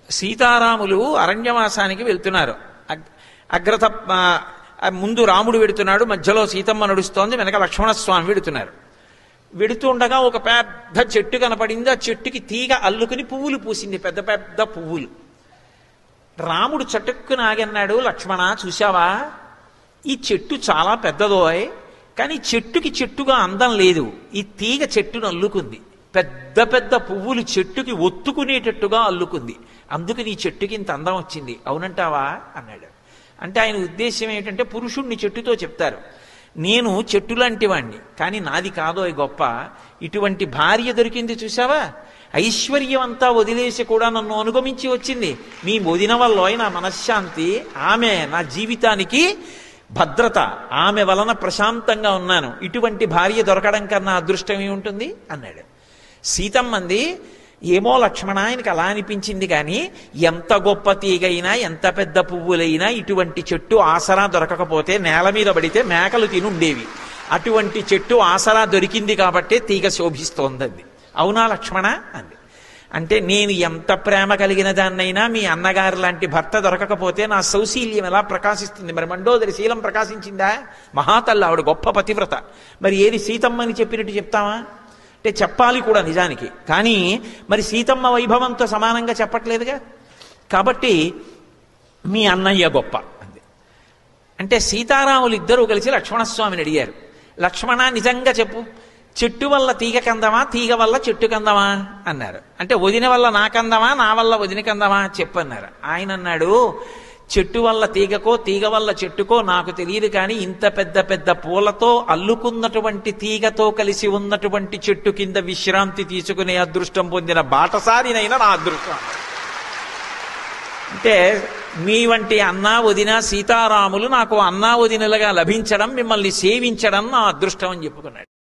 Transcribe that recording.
సీతారాములు అరణ్యవాసానికి వెళ్తున్నారు అగ్- అగ్రత ఆ, ఆ ముందు రాముడు వెడుతున్నాడు మధ్యలో సీతమ్మ నడుస్తోంది వెనక లక్ష్మణస్వామి వెడుతున్నారు వెడుతూ ఉండగా ఒక పెద్ద చెట్టు కనపడింది ఆ చెట్టుకి తీగ అల్లుకుని పువ్వులు పూసింది పెద్ద పెద్ద పువ్వులు రాముడు చటుక్కున ఆగన్నాడు లక్ష్మణ చూశావా ఈ చెట్టు చాలా పెద్దదోయ్ కానీ చెట్టుకి చెట్టుగా అందం లేదు ఈ తీగ చెట్టును అల్లుకుంది పెద్ద పెద్ద పువ్వులు చెట్టుకి ఒత్తుకునేటట్టుగా అల్లుకుంది అందుకు నీ చెట్టుకి ఇంత అందం వచ్చింది అవునంటావా అన్నాడు అంటే ఆయన ఉద్దేశం ఏంటంటే పురుషుణ్ణి చెట్టుతో చెప్తారు నేను చెట్టు లాంటి వాణ్ణి కానీ నాది కాదో ఈ గొప్ప ఇటువంటి భార్య దొరికింది చూసావా ఐశ్వర్యం అంతా వదిలేసి కూడా నన్ను అనుగమించి వచ్చింది మీ వదిన వల్ల నా మనశ్శాంతి ఆమె నా జీవితానికి భద్రత ఆమె వలన ప్రశాంతంగా ఉన్నాను ఇటువంటి భార్య దొరకడం కన్నా అదృష్టం ఏముంటుంది అన్నాడు సీతమ్మంది ఏమో లక్ష్మణ ఆయనకి అలా అనిపించింది కానీ ఎంత గొప్ప తీగైనా ఎంత పెద్ద పువ్వులైనా ఇటువంటి చెట్టు ఆసరా దొరకకపోతే నేల మీద పడితే మేకలు తినుండేవి అటువంటి చెట్టు ఆసరా దొరికింది కాబట్టే తీగ శోభిస్తోందంది అవునా లక్ష్మణ అంది అంటే నేను ఎంత ప్రేమ కలిగిన దాన్నైనా మీ అన్నగారు లాంటి భర్త దొరకకపోతే నా సౌశీల్యం ఎలా ప్రకాశిస్తుంది మరి మండోదరి శీలం ప్రకాశించిందా మహాతల్లి ఆవిడ గొప్ప పతివ్రత మరి ఏది సీతమ్మని చెప్పినట్టు చెప్తావా అంటే చెప్పాలి కూడా నిజానికి కానీ మరి సీతమ్మ వైభవంతో సమానంగా చెప్పట్లేదుగా కాబట్టి మీ అన్నయ్య గొప్ప అంది అంటే సీతారాములు ఇద్దరూ కలిసి లక్ష్మణస్వామిని అడిగారు లక్ష్మణ నిజంగా చెప్పు చెట్టు వల్ల తీగ కందమా తీగ వల్ల చెట్టు కందమా అన్నారు అంటే వదిన వల్ల నా కందమా నా వల్ల వదిన కందమా చెప్పన్నారు ఆయన అన్నాడు చెట్టు వల్ల తీగకో తీగ వల్ల చెట్టుకో నాకు తెలియదు కానీ ఇంత పెద్ద పెద్ద పూలతో అల్లుకున్నటువంటి తీగతో కలిసి ఉన్నటువంటి చెట్టు కింద విశ్రాంతి తీసుకునే అదృష్టం పొందిన బాటసారినైనా నా అదృష్టం అంటే మీ వంటి అన్నా వదిన సీతారాములు నాకు అన్నా వదినలుగా లభించడం మిమ్మల్ని సేవించడం నా అదృష్టం అని చెప్పుకున్నాడు